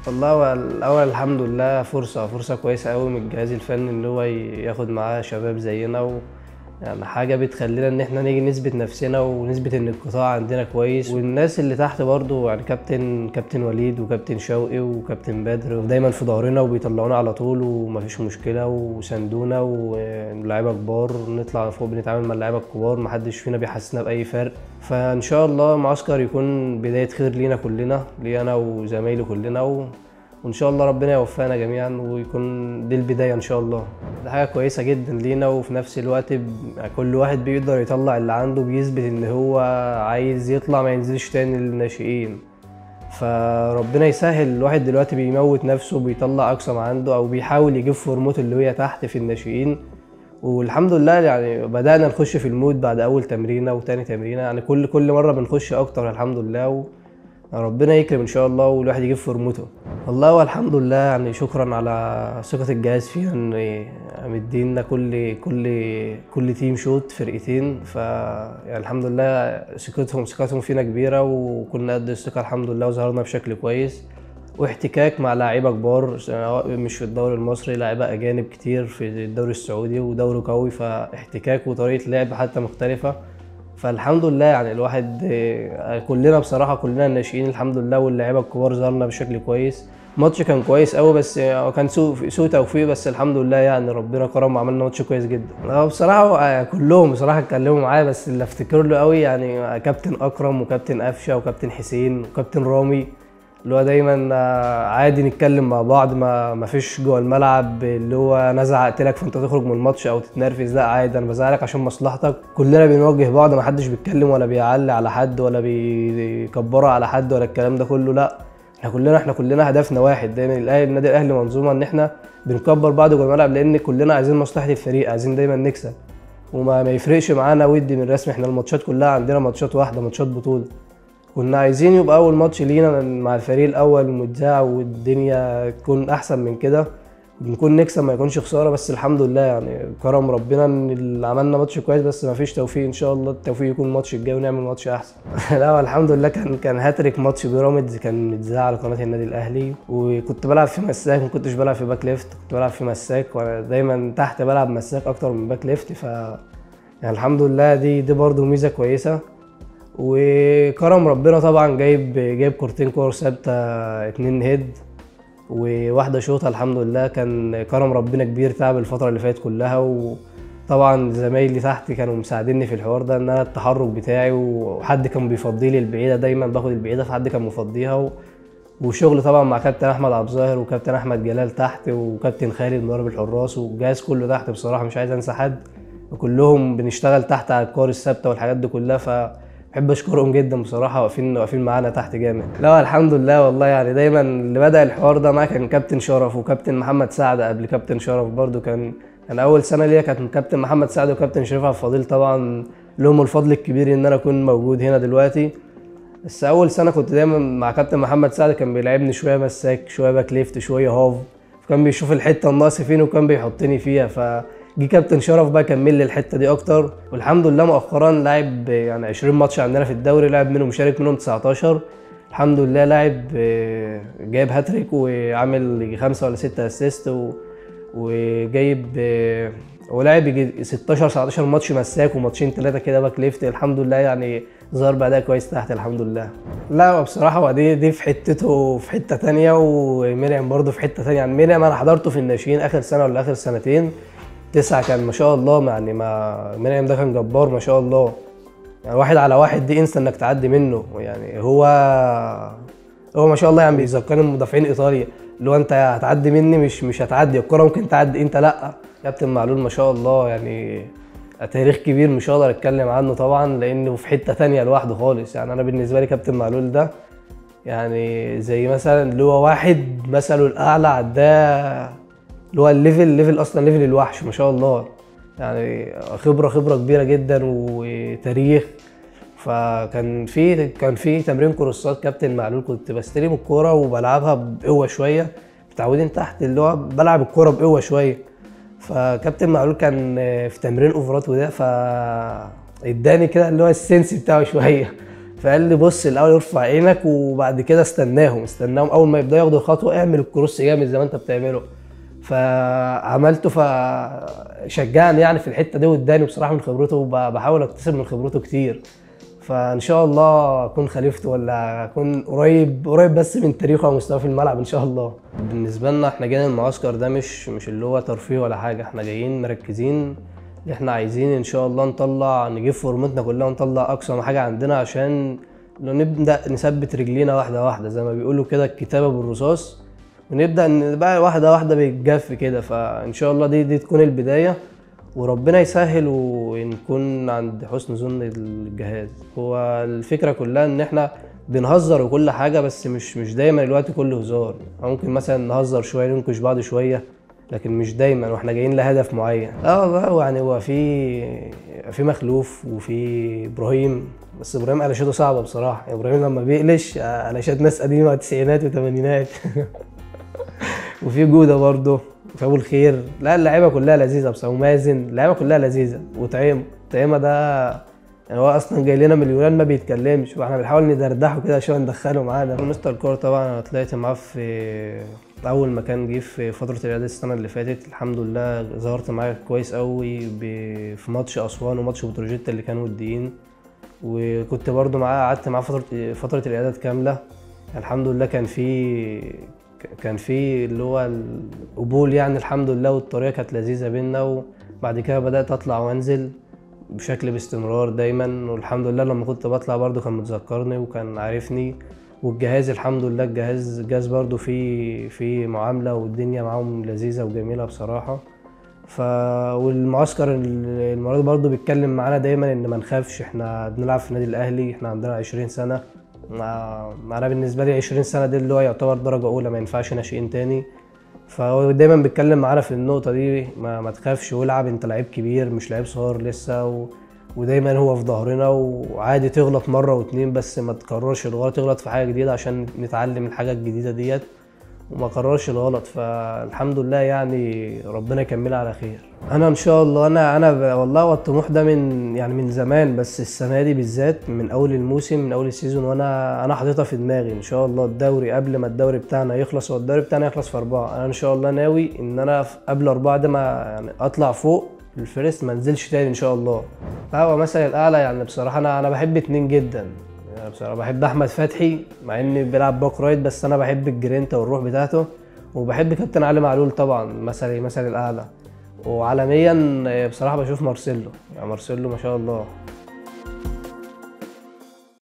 والله هو الاول الحمد لله فرصه فرصه كويسه قوي من الجهاز الفني ان هو ياخد معاه شباب زينا و يعني حاجه بتخلينا ان احنا نيجي نثبت نفسنا ونثبت ان القطاع عندنا كويس والناس اللي تحت برضو يعني كابتن كابتن وليد وكابتن شوقي وكابتن بدر دايما في ظهرنا وبيطلعونا على طول ومفيش مشكله وسندونا ولاعيبه كبار نطلع فوق بنتعامل مع اللعيبه الكبار محدش فينا بيحسسنا باي فرق فان شاء الله معسكر يكون بدايه خير لينا كلنا لي انا وزمايلي كلنا و... وان شاء الله ربنا يوفقنا جميعا ويكون دي البدايه ان شاء الله ده حاجه كويسه جدا لينا وفي نفس الوقت ب- كل واحد بيقدر يطلع اللي عنده بيثبت ان هو عايز يطلع ما ينزلش تاني للناشئين فربنا يسهل الواحد دلوقتي بيموت نفسه بيطلع اقصى ما عنده او بيحاول يجيب فورمته اللي هي تحت في الناشئين والحمد لله يعني بدأنا نخش في المود بعد أول تمرينة وتاني تمرينة يعني كل كل مرة بنخش أكتر الحمد لله و ربنا يكرم إن شاء الله والواحد يجيب فورمته والله هو الحمد لله يعني شكرا على ثقة الجهاز فينا إن مدينا كل كل كل تيم شوت فرقتين ف يعني الحمد لله ثقتهم ثقتهم فينا كبيرة وكنا قد الثقة الحمد لله وظهرنا بشكل كويس واحتكاك مع لعيبه كبار سواء مش في الدوري المصري لعيبه اجانب كتير في الدوري السعودي ودوري قوي فاحتكاك وطريقه لعب حتى مختلفه فالحمد لله يعني الواحد آه، كلنا بصراحه كلنا الناشئين الحمد لله واللعيبه الكبار ظهرنا بشكل كويس الماتش كان كويس قوي بس آه، كان سوء سوء توفيق بس الحمد لله يعني ربنا كرم وعملنا ماتش كويس جدا هو بصراحه آه، كلهم بصراحه اتكلموا معايا بس اللي افتكر له قوي يعني آه، كابتن اكرم وكابتن قفشه وكابتن حسين وكابتن رامي اللي هو دايما آه، عادي نتكلم مع بعض ما ما فيش جوه الملعب اللي هو انا زعقت لك فانت تخرج من الماتش او تتنرفز لا عادي انا بزعلك عشان مصلحتك كلنا بنواجه بعض ما حدش بيتكلم ولا بيعلي على حد ولا بيكبروا على حد ولا الكلام ده كله لا احنا كلنا احنا كلنا هدفنا واحد دايما الاهلي النادي الاهلي منظومه ان احنا بنكبر بعض جوه الملعب لان كلنا عايزين مصلحه الفريق عايزين دايما نكسب وما ما يفرقش معانا ودي من رسم احنا الماتشات كلها عندنا ماتشات واحده ماتشات بطوله كنا عايزين يبقى اول ماتش لينا مع الفريق الاول متذاع والدنيا تكون احسن من كده نكون نكسب ما يكونش خساره بس الحمد لله يعني كرم ربنا ان اللي عملنا ماتش كويس بس ما فيش توفيق ان شاء الله التوفيق يكون الماتش الجاي ونعمل ماتش احسن لا هو الحمد لله كان كان هاتريك ماتش بيراميدز كان متذاع على قناه النادي الاهلي وكنت بلعب في مساك ما كنتش بلعب في باك ليفت كنت بلعب في مساك وانا دايما تحت بلعب مساك اكتر من باك ليفت ف يعني الحمد لله دي دي برضه ميزه كويسه وكرم ربنا طبعا جايب جايب كورتين كور ثابته اتنين هيد وواحده شوطه الحمد لله كان كرم ربنا كبير تعب الفتره اللي فاتت كلها وطبعا زمايلي تحت كانوا مساعديني في الحوار ده ان انا التحرك بتاعي وحد كان بيفضي لي البعيده دايما باخد البعيده فحد كان مفضيها و... وشغل طبعا مع كابتن احمد عبد الظاهر وكابتن احمد جلال تحت وكابتن خالد مدرب الحراس والجهاز كله تحت بصراحه مش عايز انسى حد وكلهم بنشتغل تحت على الكور الثابته والحاجات دي كلها ف بحب اشكرهم جدا بصراحه واقفين واقفين معانا تحت جامد لا الحمد لله والله يعني دايما اللي بدا الحوار ده معايا كان كابتن شرف وكابتن محمد سعد قبل كابتن شرف برضو كان كان اول سنه ليا كانت كابتن محمد سعد وكابتن شريف عبد الفضيل طبعا لهم الفضل الكبير ان انا اكون موجود هنا دلوقتي بس اول سنه كنت دايما مع كابتن محمد سعد كان بيلعبني شويه مساك شويه باك ليفت شويه هاف كان بيشوف الحته الناقصه فين وكان بيحطني فيها ف جه كابتن شرف بقى كمل لي الحته دي اكتر والحمد لله مؤخرا لعب يعني 20 ماتش عندنا في الدوري لعب منهم مشارك منهم 19 الحمد لله لاعب آه، جايب هاتريك وعامل يجي خمسه ولا سته اسيست و... وجايب آه، ولاعب يجي 16 19 ماتش مساك وماتشين ثلاثه كده باك ليفت الحمد لله يعني ظهر بأداء كويس تحت الحمد لله لا هو بصراحه هو دي دي في حتته في حته تانية ومريم برضه في حته تانية يعني مريم انا حضرته في الناشئين اخر سنه ولا اخر سنتين تسعه كان ما شاء الله يعني ما مريم ده كان جبار ما شاء الله يعني واحد على واحد دي انسى انك تعدي منه يعني هو هو ما شاء الله يعني بيذكرني بمدافعين ايطاليا اللي هو انت هتعدي مني مش مش هتعدي الكره ممكن تعدي انت لا كابتن معلول ما شاء الله يعني تاريخ كبير مش هقدر اتكلم عنه طبعا لانه في حته تانية لوحده خالص يعني انا بالنسبه لي كابتن معلول ده يعني زي مثلا اللي هو واحد مثله الاعلى عداه اللي هو الليفل ليفل اصلا ليفل الوحش ما شاء الله يعني خبره خبره كبيره جدا وتاريخ فكان في كان في تمرين كروسات كابتن معلول كنت بستلم الكوره وبلعبها بقوه شويه متعودين تحت اللي هو بلعب الكوره بقوه شويه فكابتن معلول كان في تمرين اوفرات وده ف اداني كده اللي هو السنس بتاعه شويه فقال لي بص الاول ارفع عينك وبعد كده استناهم استناهم اول ما يبداوا ياخدوا الخطوه اعمل الكروس جامد زي ما انت بتعمله فعملته فشجعني يعني في الحته دي واداني بصراحه من خبرته وبحاول اكتسب من خبرته كتير فان شاء الله اكون خليفته ولا اكون قريب قريب بس من تاريخه ومستواه في الملعب ان شاء الله بالنسبه لنا احنا جايين المعسكر ده مش مش اللي هو ترفيه ولا حاجه احنا جايين مركزين اللي احنا عايزين ان شاء الله نطلع نجيب فورمتنا كلها ونطلع اقصى ما حاجه عندنا عشان لو نبدا نثبت رجلينا واحده واحده زي ما بيقولوا كده الكتابه بالرصاص ونبدا ن- بقى واحده واحده بالجف كده فان شاء الله دي دي تكون البدايه وربنا يسهل ونكون عند حسن ظن الجهاز هو الفكره كلها ان احنا بنهزر وكل حاجه بس مش مش دايما الوقت كله هزار ممكن مثلا نهزر شويه ننكش بعض شويه لكن مش دايما واحنا جايين لهدف معين اه والله هو يعني هو في في مخلوف وفي ابراهيم بس ابراهيم قلشته صعبه بصراحه ابراهيم لما بيقلش آه، قلشات ناس قديمه تسعينات وثمانينات وفي جوده برضه وفي ابو الخير لا اللعيبه كلها لذيذه بصراحه ومازن اللعيبه كلها لذيذه وطعيمه طعيمه ده يعني هو اصلا جاي لنا من اليونان ما بيتكلمش واحنا بنحاول ندردحه كده عشان ندخله معانا مستر كور طبعا انا طلعت معاه في اول ما كان جه في فتره الرياضه السنه اللي فاتت الحمد لله ظهرت معاه كويس قوي ب- في ماتش اسوان وماتش بتروجيت اللي كانوا وديين وكنت برضو معاه قعدت معاه فتره فتره الاعداد كامله الحمد لله كان في كان في اللي هو القبول يعني الحمد لله والطريقه كانت لذيذه بينا وبعد كده بدات اطلع وانزل بشكل باستمرار دايما والحمد لله لما كنت بطلع برضو كان متذكرني وكان عارفني والجهاز الحمد لله الجهاز جهاز برضو في في معامله والدنيا معاهم لذيذه وجميله بصراحه ف والمعسكر المره دي برضه بيتكلم معانا دايما ان ما نخافش احنا بنلعب في النادي الاهلي احنا عندنا 20 سنه ما- انا بالنسبه لي 20 سنه دي اللي هو يعتبر درجه اولى ما ينفعش ناشئين تاني فهو دايما بيتكلم معانا في النقطه دي ما, ما تخافش والعب انت لعيب كبير مش لعيب صغير لسه و... ودايما هو في ظهرنا وعادي تغلط مره واتنين بس ما تكررش الغلط تغلط في حاجه جديده عشان نتعلم الحاجه الجديده ديت وما كررش الغلط فالحمد لله يعني ربنا يكملها على خير انا ان شاء الله انا انا ب- والله هو الطموح ده من يعني من زمان بس السنه دي بالذات من اول الموسم من اول السيزون وانا انا حاططها في دماغي ان شاء الله الدوري قبل ما الدوري بتاعنا يخلص هو الدوري بتاعنا يخلص في اربعه انا ان شاء الله ناوي ان انا في- قبل اربعه ده ما يعني اطلع فوق الفيرست ما انزلش تاني ان شاء الله هو مثلا الاعلى يعني بصراحه انا انا بحب اتنين جدا يعني بصراحة بحب أحمد فتحي مع إني بيلعب باك رايت بس أنا بحب الجرينتا والروح بتاعته وبحب كابتن علي معلول طبعا مثلي مثل الأعلى وعالميا آه، بصراحة بشوف مارسيلو يعني مارسيلو ما شاء الله